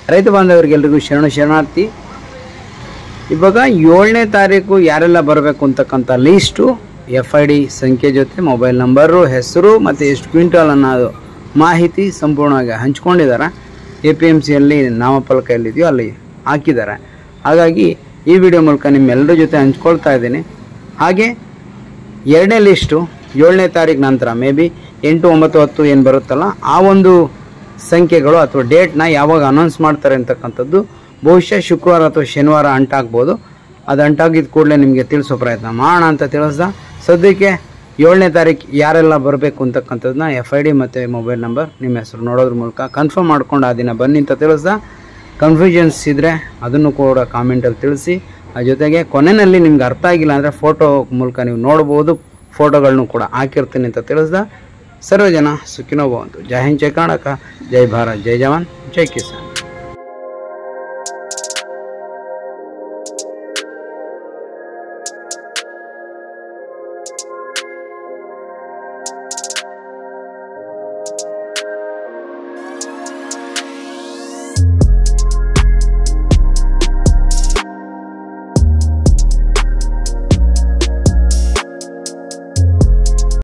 ರೈತ ಬಾಂಧವರಿಗೆಲ್ರಿಗೂ ಶರಣ ಶರಣಾರ್ಥಿ ಇವಾಗ ಏಳನೇ ತಾರೀಕು ಯಾರೆಲ್ಲ ಬರಬೇಕು ಅಂತಕ್ಕಂಥ ಲೀಸ್ಟು ಎಫ್ ಐ ಡಿ ಸಂಖ್ಯೆ ಜೊತೆ ಮೊಬೈಲ್ ನಂಬರು ಹೆಸರು ಮತ್ತು ಎಷ್ಟು ಕ್ವಿಂಟಲ್ ಅನ್ನೋದು ಮಾಹಿತಿ ಸಂಪೂರ್ಣವಾಗಿ ಹಂಚ್ಕೊಂಡಿದ್ದಾರೆ ಎ ಪಿ ಎಮ್ ಸಿಯಲ್ಲಿ ನಾಮಫಲಕ ಎಲ್ಲಿದೆಯೋ ಅಲ್ಲಿ ಹಾಕಿದ್ದಾರೆ ಹಾಗಾಗಿ ಈ ವಿಡಿಯೋ ಮೂಲಕ ನಿಮ್ಮೆಲ್ಲರ ಜೊತೆ ಹಂಚ್ಕೊಳ್ತಾ ಇದ್ದೀನಿ ಹಾಗೆ ಎರಡನೇ ಲಿಸ್ಟು ಏಳನೇ ತಾರೀಕು ನಂತರ ಮೇ ಬಿ ಎಂಟು ಒಂಬತ್ತು ಹತ್ತು ಏನು ಬರುತ್ತಲ್ಲ ಆ ಒಂದು ಸಂಖ್ಯೆಗಳು ಅಥವಾ ಡೇಟ್ನ ಯಾವಾಗ ಅನೌನ್ಸ್ ಮಾಡ್ತಾರೆ ಅಂತಕ್ಕಂಥದ್ದು ಬಹುಶಃ ಶುಕ್ರವಾರ ಅಥವಾ ಶನಿವಾರ ಅಂಟಾಗ್ಬೋದು ಅದು ಅಂಟಾಗಿದ್ದ ಕೂಡಲೇ ನಿಮಗೆ ತಿಳಿಸೋ ಪ್ರಯತ್ನ ಮಾಡೋಣ ಅಂತ ತಿಳಿಸ್ದ ಸದ್ಯಕ್ಕೆ ಏಳನೇ ತಾರೀಕು ಯಾರೆಲ್ಲ ಬರಬೇಕು ಅಂತಕ್ಕಂಥದ್ದನ್ನ ಎಫ್ ಐ ಡಿ ಮತ್ತು ಮೊಬೈಲ್ ನಂಬರ್ ನಿಮ್ಮ ಹೆಸರು ನೋಡೋದ್ರ ಮೂಲಕ ಕನ್ಫರ್ಮ್ ಮಾಡ್ಕೊಂಡು ಆ ದಿನ ಬನ್ನಿ ಅಂತ ತಿಳಿಸ್ದ ಕನ್ಫ್ಯೂಷನ್ಸ್ ಇದ್ದರೆ ಅದನ್ನು ಕೂಡ ಕಾಮೆಂಟಲ್ಲಿ ತಿಳಿಸಿ ಆ ಜೊತೆಗೆ ಕೊನೆಯಲ್ಲಿ ನಿಮ್ಗೆ ಅರ್ಥ ಆಗಿಲ್ಲ ಅಂದರೆ ಫೋಟೋ ಮೂಲಕ ನೀವು ನೋಡ್ಬೋದು ಫೋಟೋಗಳನ್ನು ಕೂಡ ಹಾಕಿರ್ತೀನಿ ಅಂತ ತಿಳಿಸ್ದ ಸರ್ವ ಜನ ಸುಖಿನೋ ಭವಂತು ಜೈ ಹಿಂದ್ ಜೈ ಕರ್ನಾಟಕ ಜೈ ಭಾರತ್ ಜೈ ಜವಾನ್ ಜೈ ಕಿಸಾನ್